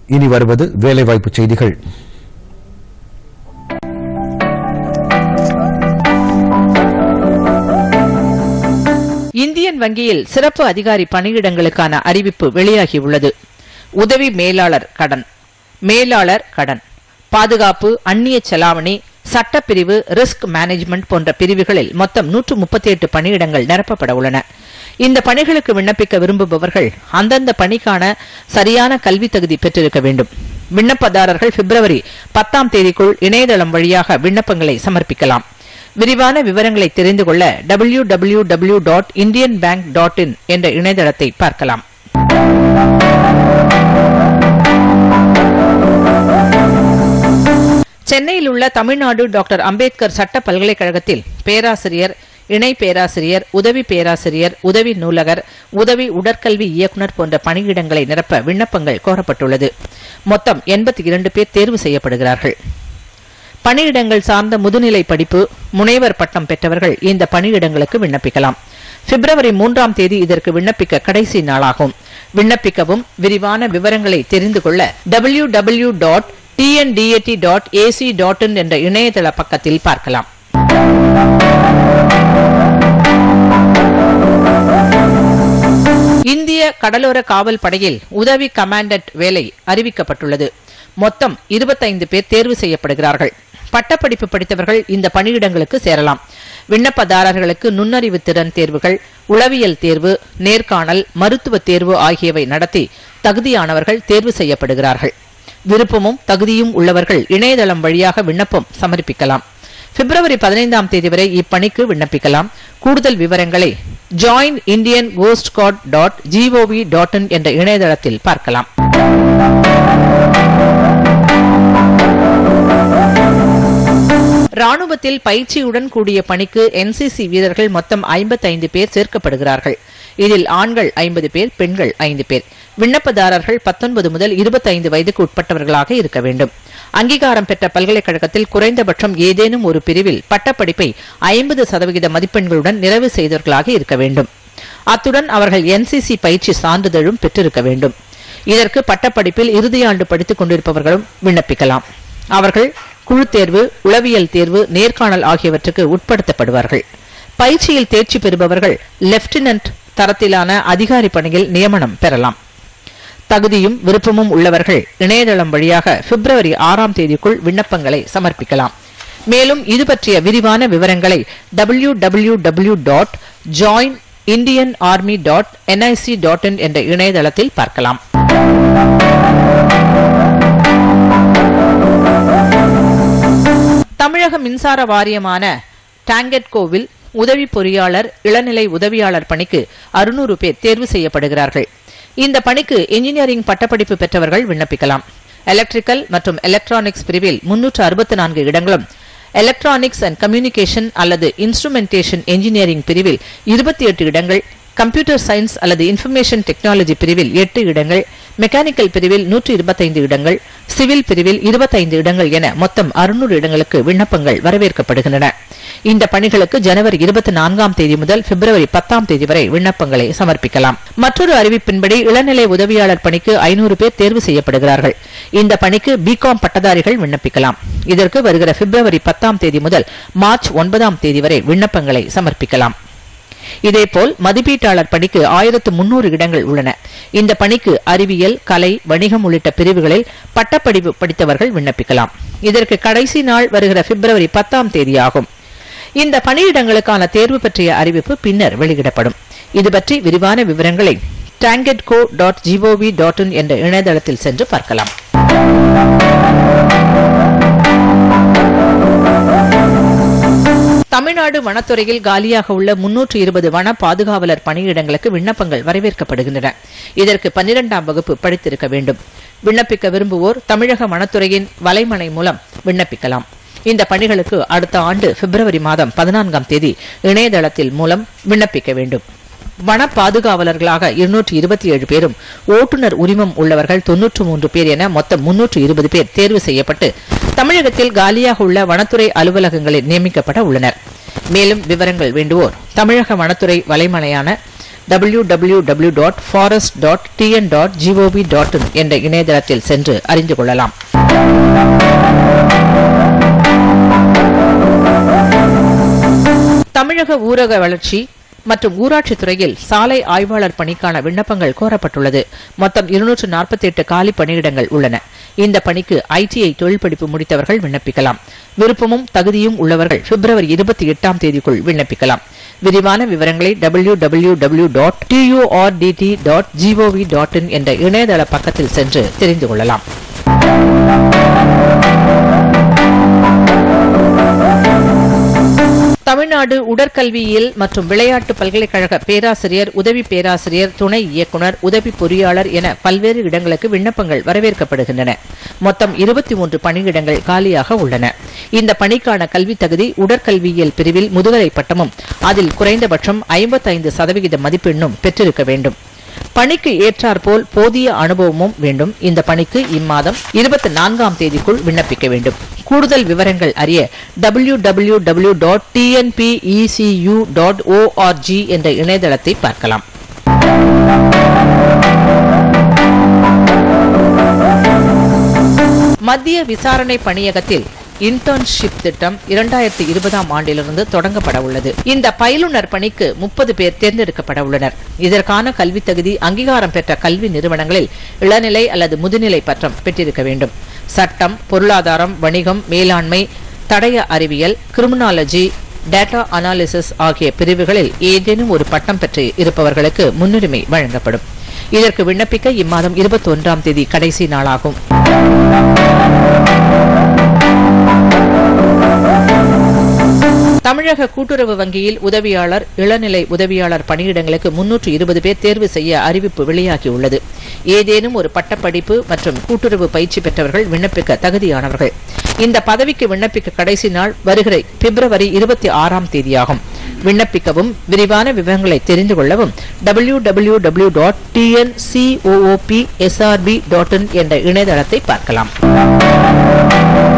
இனி வருவது வேலைவாய்ப்பு செய்திகள் இந்தியன் வங்கியில் சிறப்பு அதிகாரி பணியிடங்களுக்கான அறிவிப்பு வெளியாகியுள்ளது உதவி மேலாளர் கடன் மேலாளர் கடன் பாதுகாப்பு அந்நிய செலாவணி சட்டப்பிரிவு ரிஸ்க் மேனேஜ்மெண்ட் போன்ற பிரிவுகளில் மொத்தம் நூற்று முப்பத்தி எட்டு பணியிடங்கள் நிரப்பப்பட உள்ளன இந்த பணிகளுக்கு விண்ணப்பிக்க விரும்புபவர்கள் அந்தந்த பணிக்கான சரியான கல்வி தகுதி பெற்றிருக்க வேண்டும் விண்ணப்பதாரர்கள் பிப்ரவரி பத்தாம் தேதிக்குள் இணையதளம் வழியாக விண்ணப்பங்களை சமர்ப்பிக்கலாம் விரிவான விவரங்களை தெரிந்து கொள்ள W W W dot Indian Bank dot in என்ற இணையதளத்தை பார்க்கலாம் சென்னையில் உள்ள தமிழ்நாடு டாக்டர் அம்பேத்கர் சட்ட பல்கலைக்கழகத்தில் பேராசிரியர் இணை பேராசிரியர் உதவி பேராசிரியர் உதவி நூலகர் உதவி உடற்கல்வி இயக்குநர் போன்ற பணியிடங்களை நிரப்ப விண்ணப்பங்கள் கோரப்பட்டுள்ளது மொத்தம் எண்பத்தி இரண்டு பேர் தேர்வு செய்யப்படுகிறார்கள் பணியிடங்கள் சார்ந்த முதுநிலை படிப்பு முனைவர் பட்டம் பெற்றவர்கள் இந்த பணியிடங்களுக்கு விண்ணப்பிக்கலாம் பிப்ரவரி மூன்றாம் தேதி இதற்கு விண்ணப்பிக்க கடைசி நாளாகும் விண்ணப்பிக்கவும் விரிவான விவரங்களை தெரிந்து கொள்ள W W dot TNDAD dot AC dot in என்ற இணையதள பக்கத்தில் பார்க்கலாம் இந்திய கடலோர காவல் படையில் உதவி கமாண்டன்ட் வேலை அறிவிக்கப்பட்டுள்ளது மொத்தம் இருபத்தைந்து பேர் தேர்வு செய்யப்படுகிறார்கள் பட்டப்படிப்பு படித்தவர்கள் இந்த பணியிடங்களுக்கு சேரலாம் விண்ணப்பதாரர்களுக்கு நுண்ணறிவு திறன் தேர்வுகள் உளவியல் தேர்வு நேர்காணல் மருத்துவ தேர்வு ஆகியவை நடத்தி தகுதியானவர்கள் தேர்வு செய்யப்படுகிறார்கள் விருப்பமும் தகுதியும் உள்ளவர்கள் இணையதளம் வழியாக விண்ணப்பம் சமர்ப்பிக்கலாம் பிப்ரவரி பதினைந்தாம் தேதி வரை இப்பணிக்கு விண்ணப்பிக்கலாம் கூடுதல் விவரங்களை join Indian coast guard dot GOV dot in என்ற இணையதளத்தில் பார்க்கலாம் ராணுவத்தில் பயிற்சியுடன் கூடிய பணிக்கு என்சிசி வீரர்கள் மொத்தம் ஐம்பத்தைந்து பேர் சேர்க்கப்படுகிறார்கள் இதில் ஆண்கள் ஐம்பது பேர் பெண்கள் ஐந்து பேர் விண்ணப்பதாரர்கள் பத்தொன்பது முதல் இருபத்தைந்து வயதுக்கு உட்பட்டவர்களாக இருக்க வேண்டும் அங்கீகாரம் பெற்ற பல்கலைக்கழகத்தில் குறைந்தபட்சம் ஏதேனும் ஒரு பிரிவில் பட்டப்படிப்பை ஐம்பது சதவிகித மதிப்பெண்களுடன் நிறைவு செய்தவர்களாக இருக்க வேண்டும் அத்துடன் அவர்கள் என்சிசி பயிற்சி சான்றிதழும் பெற்றிருக்க வேண்டும் இதற்கு பட்டப்படிப்பில் இறுதியாண்டு படித்துக் கொண்டிருப்பவர்களும் விண்ணப்பிக்கலாம் அவர்கள் குழு தேர்வு உளவியல் தேர்வு நேர்காணல் ஆகியவற்றுக்கு உட்படுத்தப்படுவார்கள் பயிற்சியில் தேர்ச்சி பெறுபவர்கள் லெப்டினன்ட் தரத்திலான அதிகாரி பணியில் நியமனம் பெறலாம் தகுதியும் விருப்பமும் உள்ளவர்கள் இணையதளம் வழியாக பிப்ரவரி ஆறாம் தேதிக்குள் விண்ணப்பங்களை சமர்ப்பிக்கலாம் மேலும் இது பற்றிய விரிவான விவரங்களை W W W dot join Indian army dot NIC dot in என்ற இணையதளத்தில் பார்க்கலாம் தமிழக மின்சார வாரியமான டாங்கெட்கோவில் உதவி பொறியாளர் இளநிலை உதவியாளர் பணிக்கு அறுநூறு பேர் தேர்வு செய்யப்படுகிறார்கள் இந்த பணிக்கு இன்ஜினியரிங் பட்டப்படிப்பு பெற்றவர்கள் விண்ணப்பிக்கலாம் எலக்ட்ரிக்கல் மற்றும் எலக்ட்ரானிக்ஸ் பிரிவில் முன்னூற்று அறுபத்தி நான்கு இடங்களும் எலக்ட்ரானிக்ஸ் அண்ட் கம்யூனிகேஷன் அல்லது இன்ஸ்ட்ருமெண்டேஷன் என்ஜினியரிங் பிரிவில் இருபத்தி எட்டு இடங்கள் கம்ப்யூட்டர் சயின்ஸ் அல்லது இன்ஃபர்மேஷன் டெக்னாலஜி பிரிவில் எட்டு இடங்கள் மெக்கானிக்கல் பிரிவில் நூற்று இருபத்தைந்து இடங்கள் சிவில் பிரிவில் இருபத்தைந்து இடங்கள் என மொத்தம் அறுநூறு இடங்களுக்கு விண்ணப்பங்கள் வரவேற்கப்படுகின்றன இந்த பணிகளுக்கு ஜனவரி இருபத்தி நான்காம் தேதி முதல் பிப்ரவரி பத்தாம் தேதி வரை விண்ணப்பங்களை சமர்ப்பிக்கலாம் மற்றொரு அறிவிப்பின்படி இளநிலை உதவியாளர் பணிக்கு ஐநூறு பேர் தேர்வு செய்யப்படுகிறார்கள் இந்த பணிக்கு பிகாம் பட்டதாரிகள் விண்ணப்பிக்கலாம் இதற்கு வருகிற பிப்ரவரி பத்தாம் தேதி முதல் மார்ச் ஒன்பதாம் தேதி வரை விண்ணப்பங்களை சமர்ப்பிக்கலாம் இதேபோல் மதிப்பீட்டாளர் பணிக்கு ஆயிரத்து முன்னூறு இடங்கள் உள்ளன இந்த பணிக்கு அறிவியல் கலை வணிகம் உள்ளிட்ட பிரிவுகளில் பட்டப்படிப்பு படித்தவர்கள் விண்ணப்பிக்கலாம் இதற்கு கடைசி நாள் வருகிற பிப்ரவரி பத்தாம் தேதியாகும் இந்த பணியிடங்களுக்கான தேர்வு பற்றிய அறிவிப்பு பின்னர் வெளியிடப்படும் இது பற்றி விரிவான விவரங்களை TANGEDCO dot GOV dot in என்ற இணையதளத்தில் சென்று பார்க்கலாம் தமிழ்நாடு வனத்துறையில் காலியாக உள்ள முன்னூற்று இருபது வன பாதுகாவலர் பணியிடங்களுக்கு விண்ணப்பங்கள் வரவேற்கப்படுகின்றன இதற்கு பன்னிரெண்டாம் வகுப்பு படித்திருக்க வேண்டும் விண்ணப்பிக்க விரும்புவோர் தமிழக வனத்துறையின் வலைமனை மூலம் விண்ணப்பிக்கலாம் இந்த பணிகளுக்கு அடுத்த ஆண்டு பிப்ரவரி மாதம் பதினான்காம் தேதி இணையதளத்தில் மூலம் விண்ணப்பிக்க வேண்டும் வன பாதுகாவலர்களாக இருநூற்று இருபத்தி ஏழு பேரும் ஓட்டுநர் உரிமம் உள்ளவர்கள் தொன்னூற்று மூன்று பேர் என மொத்தம் முன்னூற்று இருபது பேர் தேர்வு செய்யப்பட்டு தமிழகத்தில் காலியாக உள்ள வனத்துறை அலுவலகங்களில் நியமிக்கப்பட உள்ளனர் மேலும் விவரங்கள் வேண்டுவோர் தமிழக வனத்துறை வலைமலையான W W W dot forest dot TN dot GOV dot in என்ற இணையதளத்தில் சென்று அறிந்து கொள்ளலாம் தமிழக ஊரக வளர்ச்சி மற்றும் ஊராட்சித் துறையில் சாலை ஆய்வாளர் பணிக்கான விண்ணப்பங்கள் கோரப்பட்டுள்ளது மொத்தம் இருநூற்று நாற்பத்தி எட்டு காலி பணியிடங்கள் உள்ளன இந்த பணிக்கு ஐடிஐ தொழில் படிப்பு முடித்தவர்கள் விண்ணப்பிக்கலாம் விருப்பமும் தகுதியும் உள்ளவர்கள் பிப்ரவரி இருபத்தி எட்டாம் தேதிக்குள் விண்ணப்பிக்கலாம் விரிவான விவரங்களை W W W dot TURDD dot GOV dot in என்ற இணையதள பக்கத்தில் சென்று தெரிந்து கொள்ளலாம் தமிழ்நாடு உடற்கல்வியியல் மற்றும் விளையாட்டு பல்கலைக்கழக பேராசிரியர் உதவி பேராசிரியர் துணை இயக்குநர் உதவி பொறியாளர் என பல்வேறு இடங்களுக்கு விண்ணப்பங்கள் வரவேற்கப்படுகின்றன மொத்தம் இருபத்தி மூன்று பணியிடங்கள் காலியாக உள்ளன இந்த பணிக்கான கல்வித் தகுதி உடற்கல்வியியல் பிரிவில் முதுகலை பட்டமும் அதில் குறைந்தபட்சம் ஐம்பத்தைந்து சதவிகித மதிப்பெண்ணும் பெற்றிருக்க வேண்டும் பணிக்கு ஏற்றாற்போல் போதிய அனுபவமும் வேண்டும் இந்த பணிக்கு இம்மாதம் இருபத்தி நான்காம் தேதிக்குள் விண்ணப்பிக்க வேண்டும் கூடுதல் விவரங்கள் அறிய W W W dot TNPECU dot ORG என்ற இணையதளத்தை பார்க்கலாம் மத்திய விசாரணை பணியகத்தில் இன்டர்ன்ஷிப் திட்டம் இரண்டாயிரத்தி இருபதாம் ஆண்டிலிருந்து தொடங்கப்பட உள்ளது இந்த பயிலுனர் பணிக்கு முப்பது பேர் தேர்ந்தெடுக்கப்பட உள்ளனர் இதற்கான கல்வித் தகுதி அங்கீகாரம் பெற்ற கல்வி நிறுவனங்களில் இளநிலை அல்லது முதுநிலை பட்டம் பெற்றிருக்க வேண்டும் சட்டம் பொருளாதாரம் வணிகம் மேலாண்மை தடய அறிவியல் கிரிமினாலஜி டேட்டா அனாலிசிஸ் ஆகிய பிரிவுகளில் ஏதேனும் ஒரு பட்டம் பெற்று இருப்பவர்களுக்கு முன்னுரிமை வழங்கப்படும் இதற்கு விண்ணப்பிக்க இம்மாதம் இருபத்தி ஒன்றாம் தேதி கடைசி நாளாகும் தமிழக கூட்டுறவு வங்கியில் உதவியாளர் இளநிலை உதவியாளர் பணியிடங்களுக்கு முன்னூற்று இருபது பேர் தேர்வு செய்ய அறிவிப்பு வெளியாகியுள்ளது ஏதேனும் ஒரு பட்டப்படிப்பு மற்றும் கூட்டுறவு பயிற்சி பெற்றவர்கள் விண்ணப்பிக்க தகுதியானவர்கள் இந்த பதவிக்கு விண்ணப்பிக்க கடைசி நாள் வருகிற பிப்ரவரி இருபத்தி ஆறாம் தேதியாகும் விண்ணப்பிக்கவும் விரிவான விவரங்களை தெரிந்து கொள்ளவும் W W W dot TNCOOP SRB dot in என்ற இணையதளத்தை பார்க்கலாம்